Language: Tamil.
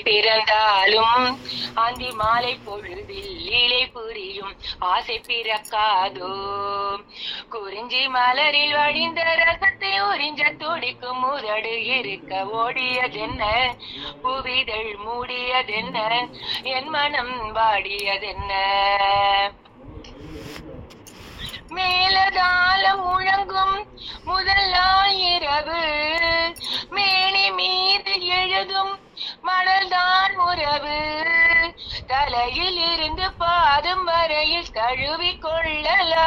பிறந்தாலும் அந்தி மாலை பொழுதில் லீலை புரியும் ஆசை பிறக்காதோ குறிஞ்சி மலரில் வழிந்த ரசத்தை உறிஞ்ச துடிக்கும் முதடு இருக்க ஓடியதென்ன புவிதழ் மூடியதென்ன என் மனம் வாடியதென்ன மேலதாளம் முழங்கும் முதல் நாள் இரவு மேனி மீது எழுதும் மணல்தான் உறவு தலையில் இருந்து பாதம் வரையில் தழுவி கொள்ளலாம்